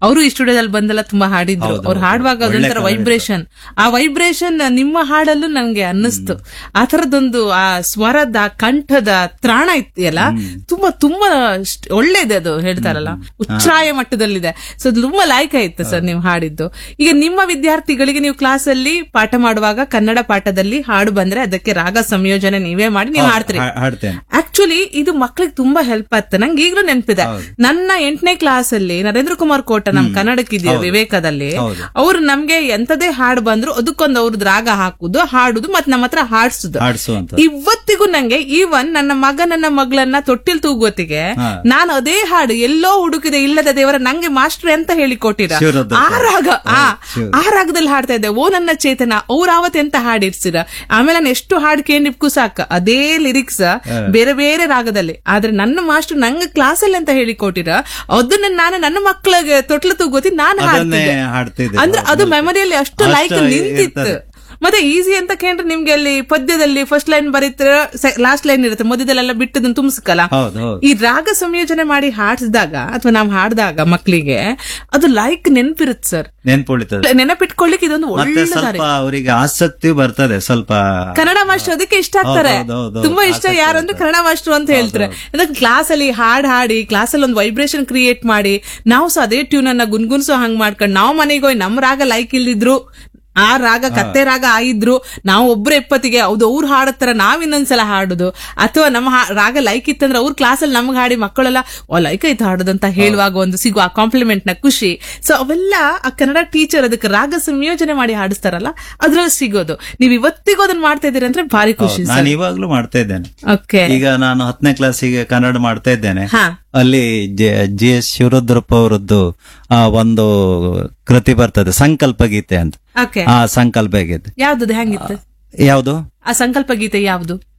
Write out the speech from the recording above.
ಅವರು ಈ ಸ್ಟುಡಿಯೋದಲ್ಲಿ ಬಂದೆಲ್ಲ ತುಂಬಾ ಹಾಡಿದ್ರು ಅವ್ರು ಹಾಡುವಾಗ ಅದೊಂಥರ ವೈಬ್ರೇಷನ್ ಆ ವೈಬ್ರೇಷನ್ ನಿಮ್ಮ ಹಾಡಲ್ಲೂ ನನ್ಗೆ ಅನ್ನಿಸ್ತು ಆ ತರದೊಂದು ಆ ಸ್ವರದ ಆ ಕಂಠದ ತ್ರಾಣ ಇತ್ತಿಯಲ್ಲ ತುಂಬಾ ತುಂಬಾ ಸ್ಟ್- ಒಳ್ಳೇದೆ ಅದು ಹೇಳ್ತಾರಲ್ಲ ಉಚ್ಛ್ರಾಯ ಮಟ್ಟದಲ್ಲಿದೆ ಸೊ ಅದು ತುಂಬಾ ಲಾಯ್ಕ ಇತ್ತು ಸರ್ ನೀವು ಹಾಡಿದ್ದು ಈಗ ನಿಮ್ಮ ವಿದ್ಯಾರ್ಥಿಗಳಿಗೆ ನೀವು ಕ್ಲಾಸ್ ಅಲ್ಲಿ ಪಾಠ ಮಾಡುವಾಗ ಕನ್ನಡ ಪಾಠದಲ್ಲಿ ಹಾಡು ಬಂದ್ರೆ ಅದಕ್ಕೆ ರಾಗ ಸಂಯೋಜನೆ ನೀವೇ ಮಾಡಿ ನೀವು ಹಾಡ್ತೀರಿ ಹಾ- ಹಾಡ್ತೇನೆ ಆಕ್ಚುಲಿ ಇದು ಮಕ್ಳಿಗೆ ತುಂಬಾ ಹೆಲ್ಪ್ ಆಗ್ತದೆ ನಂಗೆ ಈಗಲೂ ನೆನಪಿದೆ ನನ್ನ ಎಂಟನೇ ಕ್ಲಾಸ್ ಅಲ್ಲಿ ನರೇಂದ್ರ ಕುಮಾರ್ ಕೋಟ ನಮ್ ಕನ್ನಡಕ್ಕಿದೆಯಾ ವಿವೇಕದಲ್ಲಿ ಹೌದು. ಅವ್ರು ನಮ್ಗೆ ಎಂತದೇ ಹಾಡು ಬಂದ್ರು ಅದಕ್ಕೊಂದು ಅವ್ರದ್ದು ರಾಗ ಹಾಕುದು ಹಾಡುದು ಮತ್ ನಮ್ಮ ಹತ್ರ ಹಾಡ್ಸುದು ಹಾಡ್ಸುವಂತ ಇವತ್ತಿಗೂ ನಂಗೆ ಈವನ್ ನನ್ನ ಮಗ ನನ್ನ ಮಗಳನ್ನ ತೊಟ್ಟಿಲ್ ತೂಗೋತಿಗೆ ಹಾ. ನಾನು ಅದೇ ಹಾಡು ಎಲ್ಲೋ ಹುಡುಕಿದೆ ಇಲ್ಲದ ದೇವರ ನಂಗೆ ಮಾಸ್ಟರ್ ಅಂತ ಹೇಳಿಕೊಟ್ಟಿರ ಶಿವರುದ್ರ ಆ ರಾಗ ಆ ಶಿವ. ಆ ರಾಗದಲ್ಲಿ ಹಾಡ್ತಾ ಇದ್ದೆ ಓ ನನ್ನ ಚೇತನ ಅವ್ರ ಆವತ್ತು ಎಂತ ಹಾಡಿರ್ಸಿರ ಆಮೇಲೆ ನಾನು ಎಷ್ಟು ಹಾಡು ಕೇಳಿಪ್ಕು ಸಾಕ ಅದೇ ಲಿರಿಕ್ಸ್ ಬೇರೆ ಬೇರೆ ರಾಗದಲ್ಲಿ ಆದ್ರೆ ನನ್ನ ಮಾಸ್ಟರ್ ನಂಗೆ ಕ್ಲಾಸಲ್ಲಿ ಅಂತ ಹೇಳಿಕೊಟ್ಟಿರ ಅದನ್ನ ನಾನು ನನ್ನ ಮಕ್ಕಳಿಗೆ ತೊಟ್ಲು ತೂಗೋತಿ ನಾನು ಅದನ್ನೇ ಹಾಡ್ತಿದ್ದೆ ಹಾಡ್ತಿದ್ದೆ ಅಂದ್ರೆ ಅದು ಮೆಮೊರಿಯಲ್ಲಿ ಅಷ್ಟು ಅಷ್ಟು ಲೈಕ್ ನಿಂತಿತ್ತು ಇರ್ತದೆ. ಮತ್ತೆ ಈಸಿ ಅಂತ ಕೇಂದ್ರ ನಿಮ್ಗೆ ಅಲ್ಲಿ ಪದ್ಯದಲ್ಲಿ ಫಸ್ಟ್ ಲೈನ್ ಬರೀತೀರ ಲಾಸ್ಟ್ ಲೈನ್ ಇರುತ್ತೆ ಮಧ್ಯದಲ್ಲೆಲ್ಲ ಬಿಟ್ಟದನ್ನ ತುಂಬಿಸ್ಕಲ್ಲ ಹೌದು ಹೌದು ಈ ರಾಗ ಸಂಯೋಜನೆ ಮಾಡಿ ಹಾಡಿಸಿದಾಗ ಅಥವಾ ನಾವು ಹಾಡಿದಾಗ ಮಕ್ಕಳಿಗೆ ಅದು ಲೈಕ್ ನೆನಪಿರುತ್ತೆ ಸರ್ ನೆನ್ಪುಳಿತದೆ ನೆನಪಿಟ್ಕೊಳ್ಳಿಕ್ಕೆ ಇದೊಂದು ಮತ್ತೆ ಒಳ್ಳೆ ದಾರಿ ಸ್ವಲ್ಪ ಅವರಿಗೆ ಆಸಕ್ತಿ ಬರ್ತದೆ ಸ್ವಲ್ಪ ಕನ್ನಡ ಮಾಸ್ಟರ್ ಅದಕ್ಕೆ ಇಷ್ಟ ಆಗ್ತಾರೆ ಹೌದು, ಹೌದು, ಹೌದು. ತುಂಬಾ ಇಷ್ಟ ಯಾರು ಅಂದ್ರೆ ಕನ್ನಡ ಮಾಸ್ಟರ್ ಅಂತ ಹೇಳ್ತಾರೆ ಅದಕ್ಕೆ ಕ್ಲಾಸ್ ಅಲ್ಲಿ ಹಾಡ್ ಹಾಡಿ ಕ್ಲಾಸ್ ಅಲ್ಲಿ ಒಂದು ವೈಬ್ರೇಷನ್ ಕ್ರಿಯೇಟ್ ಮಾಡಿ ನಾವು ಸಹ ಅದೇ ಟ್ಯೂನ್ ಅನ್ನ ಗುನ್ಗುನ್ಸೋ ಹಂಗ್ ಮಾಡ್ಕೊಂಡು ನಾವು ಮನೆಗೆ ಹೋಗಿ ನಮ್ ರಾಗ ಲೈಕ್ ಇಲ್ದಿದ್ರು ಆ ರಾಗ ಕತ್ತೆ ರಾಗ ಆಯಿದ್ರು ನಾವು ಒಬ್ರು ಎಪ್ಪತ್ತಿಗೆ ಹೌದು ಅವ್ರು ಹಾಡತ್ತರ ನಾವ್ ಇನ್ನೊಂದ್ಸಲ ಹಾಡುದು ಅಥವಾ ನಮ್ಮ ಹಾ- ರಾಗ ಲೈಕ್ ಇತ್ತಂದ್ರೆ ಅವ್ರ ಕ್ಲಾಸಲ್ಲಿ ನಮ್ಗೆ ಹಾಡಿ ಮಕ್ಕಳೆಲ್ಲ ಓ ಲೈಕ್ ಆಯ್ತು ಹಾಡುದು ಅಂತ ಹೇಳುವಾಗ ಒಂದು ಸಿಗುವ ಕಾಂಪ್ಲಿಮೆಂಟ್ ನ ಖುಷಿ ಸೊ ಅವೆಲ್ಲ ಆ ಕನ್ನಡ ಟೀಚರ್ ಅದಕ್ಕೆ ರಾಗ ಸಂಯೋಜನೆ ಮಾಡಿ ಹಾಡಿಸ್ತಾರಲ್ಲ ಅದ್ರಲ್ಲಿ ಸಿಗೋದು ನೀವ್ ಇವತ್ತಿಗೂ ಅದನ್ನ ಮಾಡ್ತಾ ಇದೀರಿ ಅಂದ್ರೆ ಭಾರಿ ಖುಷಿ ನಾನು ಇವಾಗ್ಲೂ ಮಾಡ್ತಾ ಇದ್ದೇನೆ ಓಕೆ ಈಗ ನಾನು ಹತ್ತನೇ ಕ್ಲಾಸಿಗೆ ಕನ್ನಡ ಮಾಡ್ತಾ ಇದ್ದೇನೆ ಹಾ ಅಲ್ಲಿ ಜಿ ಎಸ್ ಶಿವರುದ್ರಪ್ಪ ಅವರದ್ದು ಆ ಒಂದು ಕೃತಿ ಬರ್ತದೆ ಸಂಕಲ್ಪ ಗೀತೆ ಅಂತ ಓಕೆ ಆ ಸಂಕಲ್ಪ ಗೀತೆ ಯಾವ್ದು ಹೆಂಗಿತ್ತು ಯಾವುದು ಆ ಸಂಕಲ್ಪ ಗೀತೆ ಯಾವ್ದು